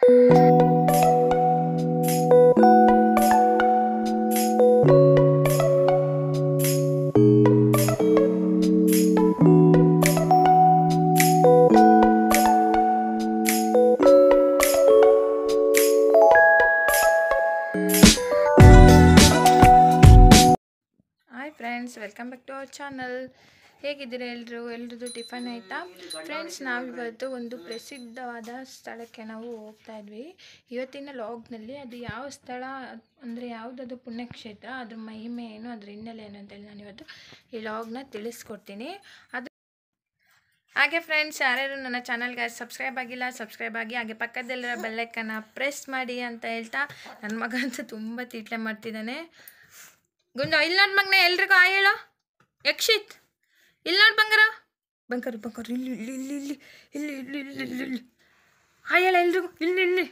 hi friends welcome back to our channel ಹೇಗಿದ್ದೀರಾ ಎಲ್ಲರೂ ಎಲ್ರದ್ದು tiffin ಆಯಿತಾ ಫ್ರೆಂಡ್ಸ್ ನಾವಿವತ್ತು ಒಂದು ಪ್ರಸಿದ್ಧವಾದ ಸ್ಥಳಕ್ಕೆ ನಾವು ಹೋಗ್ತಾ ಇದ್ವಿ ಇವತ್ತಿನ ಲಾಗ್ನಲ್ಲಿ ಅದು ಯಾವ ಸ್ಥಳ ಅಂದರೆ ಯಾವುದದು ಪುಣ್ಯಕ್ಷೇತ್ರ ಅದ್ರ ಮಹಿಮೆ ಏನು ಅದ್ರ ಹಿನ್ನೆಲೆ ಏನು ಅಂತೇಳಿ ನಾನು ಇವತ್ತು ಈ ಲಾಗ್ನ ತಿಳಿಸ್ಕೊಡ್ತೀನಿ ಅದು ಹಾಗೆ ಫ್ರೆಂಡ್ಸ್ ಯಾರ್ಯಾರು ನನ್ನ ಚಾನಲ್ಗೆ ಸಬ್ಸ್ಕ್ರೈಬ್ ಆಗಿಲ್ಲ ಸಬ್ಸ್ಕ್ರೈಬ್ ಆಗಿ ಹಾಗೆ ಪಕ್ಕದಲ್ಲಿರೋ ಬೆಲ್ಲೈಕನ್ನ ಪ್ರೆಸ್ ಮಾಡಿ ಅಂತ ಹೇಳ್ತಾ ನನ್ನ ಮಗ ಅಂತೂ ತುಂಬ ತೀಟ್ಲೆ ಮಾಡ್ತಿದ್ದಾನೆ ಗುಂಡ ಇಲ್ಲಿ ನೋಡಿ ಮಗನೇ ಎಲ್ರಿಗೂ ಆಯ್ ಹೇಳೋ ಯಕ್ಷಿತ್ ಇಲ್ಲಿ ನೋಡಿ ಬಂಗಾರ ಬಂಗಾರ ಬಂಗಾರ ಇಲ್ಲಿ ಇಲ್ಲಿ ಇಲ್ಲಿ ಇಲ್ಲಿ ಇಲ್ಲಿ ಇಲ್ಲಿ ಇಲ್ಲಿ ಇಲ್ಲಿ ಇಲ್ಲಿ ಆಯ್ ಹೇಳ ಎಲ್ರಿಗೂ ಇಲ್ಲಿ ಇಲ್ಲಿ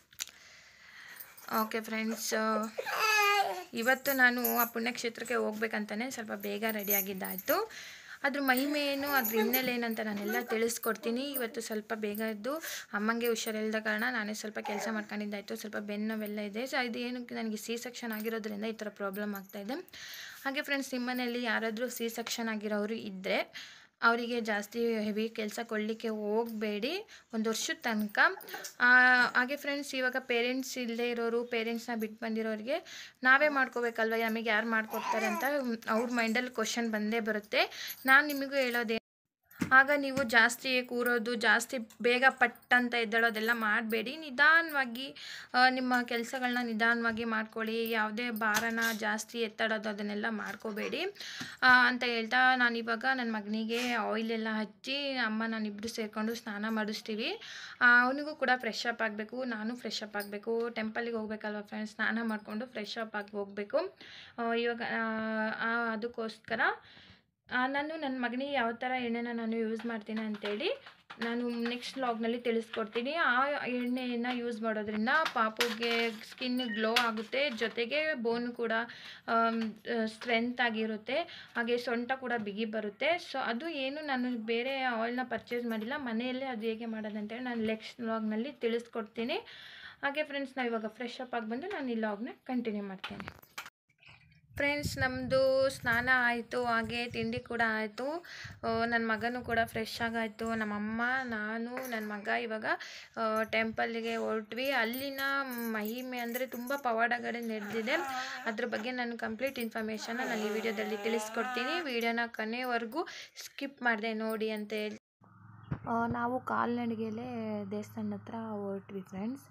ಓಕೆ ಫ್ರೆಂಡ್ಸ್ ಇವತ್ತು ನಾನು ಆ ಪುಣ್ಯಕ್ಷೇತ್ರಕ್ಕೆ ಹೋಗ್ಬೇಕಂತಾನೆ ಸ್ವಲ್ಪ ಬೇಗ ರೆಡಿಯಾಗಿದ್ದಾಯಿತು ಅದ್ರ ಮಹಿಮೆ ಏನು ಅದ್ರ ಹಿನ್ನೆಲೆ ಏನಂತ ನಾನೆಲ್ಲ ತಿಳಿಸ್ಕೊಡ್ತೀನಿ ಇವತ್ತು ಸ್ವಲ್ಪ ಬೇಗ ಎದ್ದು ಅಮ್ಮಂಗೆ ಹುಷಾರಿಲ್ಲದ ಕಾರಣ ನಾನೇ ಸ್ವಲ್ಪ ಕೆಲಸ ಮಾಡ್ಕೊಂಡಿದ್ದಾಯಿತು ಸ್ವಲ್ಪ ಬೆನ್ನು ನೋವೆಲ್ಲ ಇದೆ ಸೊ ಇದು ಏನಕ್ಕೆ ನನಗೆ ಸಿ ಸೆಕ್ಷನ್ ಆಗಿರೋದ್ರಿಂದ ಈ ಥರ ಪ್ರಾಬ್ಲಮ್ ಆಗ್ತಾಯಿದೆ ಹಾಗೆ ಫ್ರೆಂಡ್ಸ್ ನಿಮ್ಮ ಮನೆಯಲ್ಲಿ ಯಾರಾದರೂ ಸಿ ಸೆಕ್ಷನ್ ಆಗಿರೋರು ಇದ್ದರೆ ಅವರಿಗೆ ಜಾಸ್ತಿ ಹೆವಿ ಕೆಲಸ ಕೊಡಲಿಕ್ಕೆ ಹೋಗಬೇಡಿ ಒಂದು ವರ್ಷದ ತನಕ ಆ, ಹಾಗೆ ಫ್ರೆಂಡ್ಸ್ ಇವಾಗ ಪೇರೆಂಟ್ಸ್ ಇಲ್ಲದೆ ಇರೋರು ಪೇರೆಂಟ್ಸ್ನ ಬಿಟ್ಟು ಬಂದಿರೋರಿಗೆ ನಾವೇ ಮಾಡ್ಕೋಬೇಕಲ್ವ ನಮಗೆ ಯಾರು ಮಾಡ್ಕೊಡ್ತಾರೆ ಅಂತ ಅವ್ರ ಮೈಂಡಲ್ಲಿ ಕ್ವಶನ್ ಬಂದೇ ಬರುತ್ತೆ ನಾನು ನಿಮಗೂ ಹೇಳೋದೇ ಆಗ ನೀವು ಜಾಸ್ತಿ ಕೂರೋದು ಜಾಸ್ತಿ ಬೇಗ ಪಟ್ ಅಂತ ಎದ್ದೇಳೋದೆಲ್ಲ ಮಾಡಬೇಡಿ ನಿಧಾನವಾಗಿ ಆ, ನಿಮ್ಮ ಕೆಲಸಗಳನ್ನ ನಿಧಾನವಾಗಿ ಮಾಡ್ಕೊಳ್ಳಿ ಯಾವುದೇ ಭಾರನ ಜಾಸ್ತಿ ಎತ್ತಡೋದು ಅದನ್ನೆಲ್ಲ ಮಾಡ್ಕೋಬೇಡಿ ಆ, ಅಂತ ಹೇಳ್ತಾ ನಾನು ಇವಾಗ ನನ್ನ ಮಗನಿಗೆ ಆಯಿಲ್ ಎಲ್ಲ ಹಚ್ಚಿ ಅಮ್ಮ ನಾನಿಬ್ಬರು ಸೇರಿಕೊಂಡು ಸ್ನಾನ ಮಾಡಿಸ್ತೀವಿ ಅವನಿಗೂ ಕೂಡ ಫ್ರೆಶ್ ಅಪ್ ಆಗಬೇಕು ನಾನು ಫ್ರೆಶ್ ಅಪ್ ಆಗಬೇಕು ಟೆಂಪಲಿಗೆ ಹೋಗ್ಬೇಕಲ್ವ ಫ್ರೆಂಡ್ಸ್ ಸ್ನಾನ ಮಾಡಿಕೊಂಡು ಫ್ರೆಶ್ ಅಪ್ ಆಗಿ ಹೋಗಬೇಕು ಇವಾಗ ಆ, ಆ, ಅದಕ್ಕೋಸ್ಕರ ಆ, ನಾನು ನನ್ನ ಮಗನಿಗೆ ಯಾವ ಥರ ಎಣ್ಣೆನ ನಾನು ಯೂಸ್ ಮಾಡ್ತೀನಿ ಅಂತೇಳಿ ನಾನು ನೆಕ್ಸ್ಟ್ ಲಾಗ್ನಲ್ಲಿ ತಿಳಿಸ್ಕೊಡ್ತೀನಿ ಆ ಎಣ್ಣೆಯನ್ನು ಯೂಸ್ ಮಾಡೋದ್ರಿಂದ ಪಾಪುಗೆ ಸ್ಕಿನ್ ಗ್ಲೋ ಆಗುತ್ತೆ ಜೊತೆಗೆ ಬೋನ್ ಕೂಡ ಸ್ಟ್ರೆಂತ್ ಆಗಿರುತ್ತೆ ಹಾಗೆ ಸೊಂಟ ಕೂಡ ಬಿಗಿ ಬರುತ್ತೆ ಸೊ ಅದು ಏನು ನಾನು ಬೇರೆ ಆಯಿಲ್ನ ಪರ್ಚೇಸ್ ಮಾಡಿಲ್ಲ ಮನೆಯಲ್ಲೇ ಅದು ಹೇಗೆ ಮಾಡೋದಂತೇಳಿ ನಾನು ನೆಕ್ಸ್ಟ್ ಲಾಗ್ನಲ್ಲಿ ತಿಳಿಸ್ಕೊಡ್ತೀನಿ ಹಾಗೆ ಫ್ರೆಂಡ್ಸ್ ನಾವು ಇವಾಗ ಫ್ರೆಶ್ ಅಪ್ ಆಗಿ ಬಂದು ನಾನು ಈ ಲಾಗ್ನ ಕಂಟಿನ್ಯೂ ಮಾಡ್ತೀನಿ ಫ್ರೆಂಡ್ಸ್ ನಮ್ಮದು ಸ್ನಾನ ಆಯಿತು ಹಾಗೆ ತಿಂಡಿ ಕೂಡ ಆಯಿತು ನನ್ನ ಮಗನೂ ಕೂಡ ಫ್ರೆಶ್ ಆಗಾಯಿತು ನಮ್ಮಮ್ಮ ನಾನು ನನ್ನ ಮಗ ಇವಾಗ ಟೆಂಪಲ್ಗೆ ಹೊರಟ್ವಿ ಅಲ್ಲಿನ ಮಹಿಮೆ ಅಂದರೆ ತುಂಬ ಪವಾಡಗಳೇ ನಡೆದಿದೆ ಅದ್ರ ಬಗ್ಗೆ ನಾನು ಕಂಪ್ಲೀಟ್ ಇನ್ಫಾರ್ಮೇಷನ್ನ ನಾನು ಈ ವಿಡಿಯೋದಲ್ಲಿ ತಿಳಿಸ್ಕೊಡ್ತೀನಿ ವಿಡಿಯೋನ ಕೊನೆವರೆಗೂ ಸ್ಕಿಪ್ ಮಾಡಿದೆ ನೋಡಿ ಅಂತ ಹೇಳಿ ನಾವು ಕಾಲ್ನಡಿಗೆಯಲ್ಲೇ ದೇವಸ್ಥಾನದ ಹತ್ರ ಹೊರಟ್ವಿ ಫ್ರೆಂಡ್ಸ್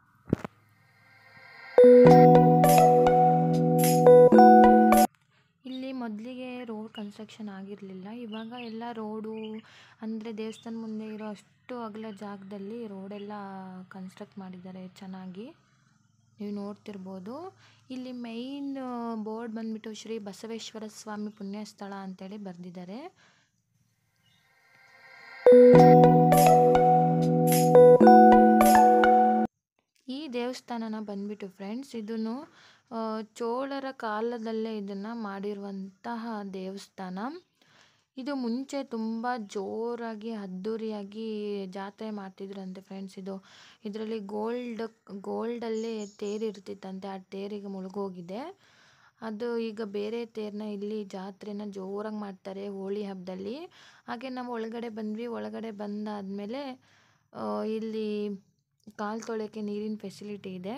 ಇಲ್ಲಿ ಮೊದಲಿಗೆ ರೋಡ್ ಕನ್ಸ್ಟ್ರಕ್ಷನ್ ಆಗಿರಲಿಲ್ಲ ಇವಾಗ ಎಲ್ಲ ರೋಡು ಅಂದರೆ ದೇವಸ್ಥಾನ ಮುಂದೆ ಇರೋ ಅಷ್ಟು ಅಗಲ ಜಾಗದಲ್ಲಿ ರೋಡೆಲ್ಲ ಕನ್ಸ್ಟ್ರಕ್ಟ್ ಮಾಡಿದ್ದಾರೆ ಚೆನ್ನಾಗಿ ನೀವು ನೋಡ್ತಿರ್ಬೋದು ಇಲ್ಲಿ ಮೈನ್ ಬೋರ್ಡ್ ಬಂದ್ಬಿಟ್ಟು ಶ್ರೀ ಬಸವೇಶ್ವರ ಸ್ವಾಮಿ ಪುಣ್ಯಸ್ಥಳ ಅಂತೇಳಿ ಬರೆದಿದ್ದಾರೆ ಈ ದೇವಸ್ಥಾನನ ಬಂದ್ಬಿಟ್ಟು ಫ್ರೆಂಡ್ಸ್ ಇದನ್ನು ಆ, ಚೋಳರ ಕಾಲದಲ್ಲೇ ಇದನ್ನು ಮಾಡಿರುವಂತಹ ದೇವಸ್ಥಾನ ಇದು ಮುಂಚೆ ತುಂಬ ಜೋರಾಗಿ ಅದ್ದೂರಿಯಾಗಿ ಜಾತ್ರೆ ಮಾಡ್ತಿದ್ರಂತೆ ಫ್ರೆಂಡ್ಸ್ ಇದು ಇದರಲ್ಲಿ ಗೋಲ್ಡ್ ಗೋಲ್ಡಲ್ಲೇ ತೇರು ಇರ್ತಿತ್ತಂತೆ ಆ ತೇರಿಗೆ ಮುಳುಗೋಗಿದೆ ಅದು ಈಗ ಬೇರೆ ತೇರನ್ನ ಇಲ್ಲಿ ಜಾತ್ರೆನ ಜೋರಾಗಿ ಮಾಡ್ತಾರೆ ಹೋಳಿ ಹಬ್ಬದಲ್ಲಿ ಹಾಗೆ ನಾವು ಒಳಗಡೆ ಬಂದ್ವಿ ಒಳಗಡೆ ಬಂದಾದಮೇಲೆ ಇಲ್ಲಿ ಕಾಲು ತೊಳೆಯೋಕ್ಕೆ ನೀರಿನ ಫೆಸಿಲಿಟಿ ಇದೆ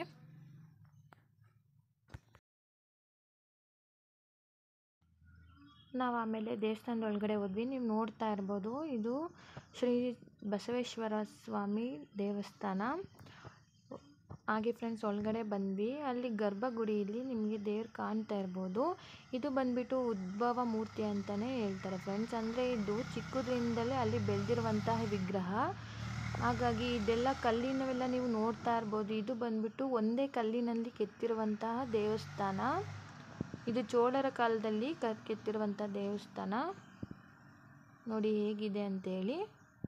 ನಾವು ಆಮೇಲೆ ದೇವಸ್ಥಾನದ ಒಳಗಡೆ ಹೋದ್ವಿ ನೀವು ನೋಡ್ತಾ ಇರ್ಬೋದು ಇದು ಶ್ರೀ ಬಸವೇಶ್ವರ ಸ್ವಾಮಿ ದೇವಸ್ಥಾನ ಹಾಗೆ ಫ್ರೆಂಡ್ಸ್ ಒಳಗಡೆ ಬಂದ್ವಿ ಅಲ್ಲಿ ಗರ್ಭಗುಡಿಯಲ್ಲಿ ನಿಮಗೆ ದೇವ್ರು ಕಾಣ್ತಾ ಇರ್ಬೋದು ಇದು ಬಂದ್ಬಿಟ್ಟು ಉದ್ಭವ ಮೂರ್ತಿ ಅಂತಲೇ ಹೇಳ್ತಾರೆ ಫ್ರೆಂಡ್ಸ್ ಅಂದರೆ ಇದು ಚಿಕ್ಕದ್ರಿಂದಲೇ ಅಲ್ಲಿ ಬೆಳೆದಿರುವಂತಹ ವಿಗ್ರಹ ಹಾಗಾಗಿ ಇದೆಲ್ಲ ಕಲ್ಲಿನವೆಲ್ಲ ನೀವು ನೋಡ್ತಾ ಇರ್ಬೋದು ಇದು ಬಂದ್ಬಿಟ್ಟು ಒಂದೇ ಕಲ್ಲಿನಲ್ಲಿ ಕೆತ್ತಿರುವಂತಹ ದೇವಸ್ಥಾನ ಇದು ಚೋಳರ ಕಾಲದಲ್ಲಿ ಕ ಕೆತ್ತಿರುವಂಥ ದೇವಸ್ಥಾನ ನೋಡಿ ಹೇಗಿದೆ ಅಂತೇಳಿ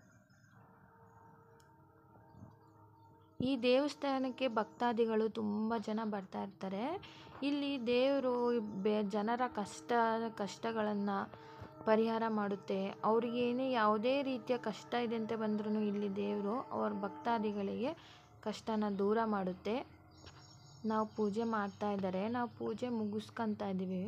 ಈ ದೇವಸ್ಥಾನಕ್ಕೆ ಭಕ್ತಾದಿಗಳು ತುಂಬ ಜನ ಬರ್ತಾ ಇರ್ತಾರೆ ಇಲ್ಲಿ ದೇವರು ಬೆ ಜನರ ಕಷ್ಟ ಕಷ್ಟಗಳನ್ನು ಪರಿಹಾರ ಮಾಡುತ್ತೆ ಅವ್ರಿಗೇನೇ ಯಾವುದೇ ರೀತಿಯ ಕಷ್ಟ ಇದೆ ಅಂತ ಬಂದ್ರೂ ಇಲ್ಲಿ ದೇವರು ಅವ್ರ ಭಕ್ತಾದಿಗಳಿಗೆ ಕಷ್ಟನ ದೂರ ಮಾಡುತ್ತೆ ನಾವು ಪೂಜೆ ಮಾಡ್ತಾ ಇದ್ದಾರೆ ನಾವು ಪೂಜೆ ಮುಗಿಸ್ಕೊತಾ ಇದ್ದೀವಿ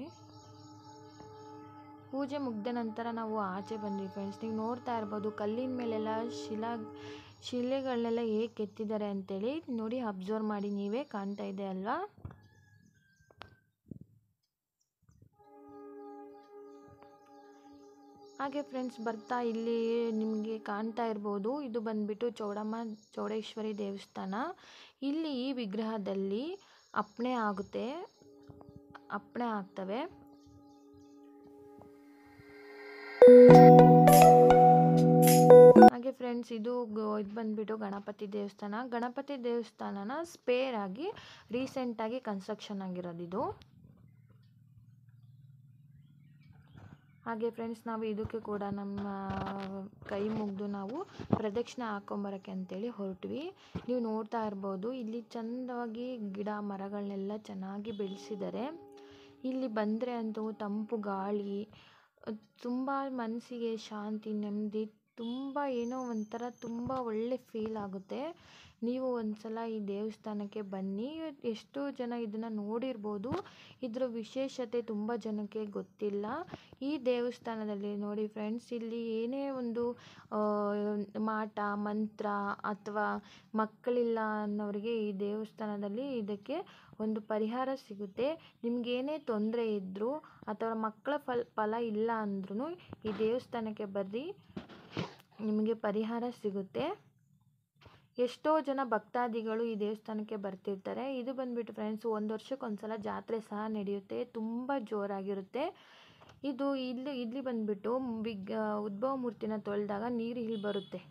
ಪೂಜೆ ಮುಗ್ದ ನಂತರ ನಾವು ಆಚೆ ಬಂದ್ವಿ ಫ್ರೆಂಡ್ಸ್ ನೀವು ನೋಡ್ತಾ ಇರ್ಬೋದು ಕಲ್ಲಿನ ಮೇಲೆಲ್ಲ ಶಿಲಾ ಶಿಲೆಗಳನ್ನೆಲ್ಲ ಹೇಗೆ ಕೆತ್ತಿದ್ದಾರೆ ಅಂತೇಳಿ ನೋಡಿ ಅಬ್ಸರ್ವ್ ಮಾಡಿ ನೀವೇ ಕಾಣ್ತಾ ಇದೆ ಅಲ್ವಾ ಹಾಗೆ ಫ್ರೆಂಡ್ಸ್ ಬರ್ತಾ ಇಲ್ಲಿ ನಿಮಗೆ ಕಾಣ್ತಾ ಇರ್ಬೋದು ಇದು ಬಂದ್ಬಿಟ್ಟು ಚೌಡಮ್ಮ ಚೌಡೇಶ್ವರಿ ದೇವಸ್ಥಾನ ಇಲ್ಲಿ ಈ ವಿಗ್ರಹದಲ್ಲಿ ಅಪ್ಪಣೆ ಆಗುತ್ತೆ ಅಪ್ಪಣೆ ಆಗ್ತವೆ ಹಾಗೆ ಫ್ರೆಂಡ್ಸ್ ಇದು ಇದು ಬಂದ್ಬಿಟ್ಟು ಗಣಪತಿ ದೇವಸ್ಥಾನ ಗಣಪತಿ ದೇವಸ್ಥಾನನ ಸ್ಪೇರ್ ಆಗಿ ರೀಸೆಂಟಾಗಿ ಕನ್ಸ್ಟ್ರಕ್ಷನ್ ಆಗಿರೋದು ಇದು ಹಾಗೆ ಫ್ರೆಂಡ್ಸ್ ನಾವು ಇದಕ್ಕೆ ಕೂಡ ನಮ್ಮ ಕೈ ಮುಗಿದು ನಾವು ಪ್ರದಕ್ಷಿಣೆ ಹಾಕೊಂಬರೋಕ್ಕೆ ಅಂತೇಳಿ ಹೊರಟ್ವಿ ನೀವು ನೋಡ್ತಾ ಇರ್ಬೋದು ಇಲ್ಲಿ ಚಂದವಾಗಿ ಗಿಡ ಮರಗಳನ್ನೆಲ್ಲ ಚೆನ್ನಾಗಿ ಬೆಳೆಸಿದ್ದಾರೆ ಇಲ್ಲಿ ಬಂದರೆ ಅಂತೂ ತಂಪು ಗಾಳಿ ತುಂಬ ಮನಸ್ಸಿಗೆ ಶಾಂತಿ ನೆಮ್ಮದಿ ತುಂಬ ಏನೋ ಒಂಥರ ತುಂಬ ಒಳ್ಳೆ ಫೀಲ್ ಆಗುತ್ತೆ ನೀವು ಒಂದ್ಸಲ ಈ ದೇವಸ್ಥಾನಕ್ಕೆ ಬನ್ನಿ ಎಷ್ಟೋ ಜನ ಇದನ್ನು ನೋಡಿರ್ಬೋದು ಇದರ ವಿಶೇಷತೆ ತುಂಬ ಜನಕ್ಕೆ ಗೊತ್ತಿಲ್ಲ ಈ ದೇವಸ್ಥಾನದಲ್ಲಿ ನೋಡಿ ಫ್ರೆಂಡ್ಸ್ ಇಲ್ಲಿ ಏನೇ ಒಂದು ಮಾಟ ಮಂತ್ರ ಅಥವಾ ಮಕ್ಕಳಿಲ್ಲ ಅನ್ನೋರಿಗೆ ಈ ದೇವಸ್ಥಾನದಲ್ಲಿ ಇದಕ್ಕೆ ಒಂದು ಪರಿಹಾರ ಸಿಗುತ್ತೆ ನಿಮಗೇನೇ ತೊಂದರೆ ಇದ್ದರೂ ಅಥವಾ ಮಕ್ಕಳ ಫಲ ಫಲ ಇಲ್ಲ ಅಂದ್ರೂ ಈ ದೇವಸ್ಥಾನಕ್ಕೆ ಬರ್ರಿ ನಿಮಗೆ ಪರಿಹಾರ ಸಿಗುತ್ತೆ ಎಷ್ಟೋ ಜನ ಭಕ್ತಾದಿಗಳು ಈ ದೇವಸ್ಥಾನಕ್ಕೆ ಬರ್ತಿರ್ತಾರೆ ಇದು ಬಂದ್ಬಿಟ್ಟು ಫ್ರೆಂಡ್ಸ್ ಒಂದು ವರ್ಷಕ್ಕೆ ಒಂದ್ಸಲ ಜಾತ್ರೆ ಸಹ ನಡೆಯುತ್ತೆ ತುಂಬ ಜೋರಾಗಿರುತ್ತೆ ಇದು ಇಲ್ಲಿ ಇಲ್ಲಿ ಬಂದ್ಬಿಟ್ಟು ಬಿಗ್ ಉದ್ಭವ ಮೂರ್ತಿನ ತೊಳೆದಾಗ ನೀರು ಇಲ್ಲಿ ಬರುತ್ತೆ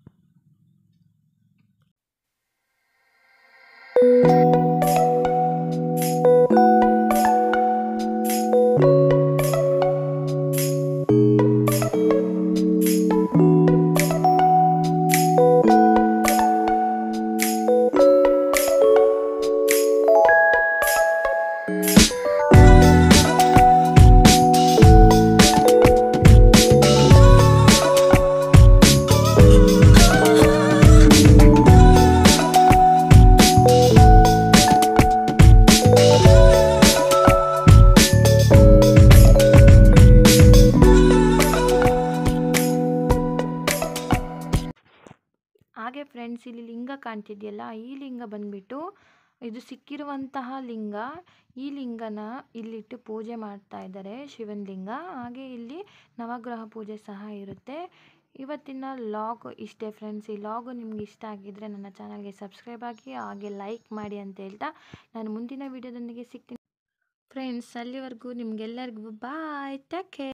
ಹಾಗೆ ಫ್ರೆಂಡ್ಸ್ ಇಲ್ಲಿ ಲಿಂಗ ಕಾಣ್ತಿದೆಯಲ್ಲ ಈ ಲಿಂಗ ಬಂದ್ಬಿಟ್ಟು ಇದು ಸಿಕ್ಕಿರುವಂತಹ ಲಿಂಗ ಈ ಲಿಂಗನ ಇಲ್ಲಿಟ್ಟು ಪೂಜೆ ಮಾಡ್ತಾ ಇದ್ದಾರೆ ಶಿವನ ಲಿಂಗ ಹಾಗೆ ಇಲ್ಲಿ ನವಗ್ರಹ ಪೂಜೆ ಸಹ ಇರುತ್ತೆ ಇವತ್ತಿನ ಲಾಗ್ ಇಷ್ಟೇ ಫ್ರೆಂಡ್ಸ್ ಈ ಲಾಗು ನಿಮ್ಗೆ ಇಷ್ಟ ಆಗಿದ್ದರೆ ನನ್ನ ಚಾನಲ್ಗೆ ಸಬ್ಸ್ಕ್ರೈಬ್ ಆಗಿ ಹಾಗೆ ಲೈಕ್ ಮಾಡಿ ಅಂತ ಹೇಳ್ತಾ ನಾನು ಮುಂದಿನ ವಿಡಿಯೋದೊಂದಿಗೆ ಸಿಗ್ತೀನಿ ಫ್ರೆಂಡ್ಸ್ ಅಲ್ಲಿವರೆಗೂ ನಿಮಗೆಲ್ಲರಿಗೂ ಬಾಯ್ ಟೇಕ್ ಕೇರ್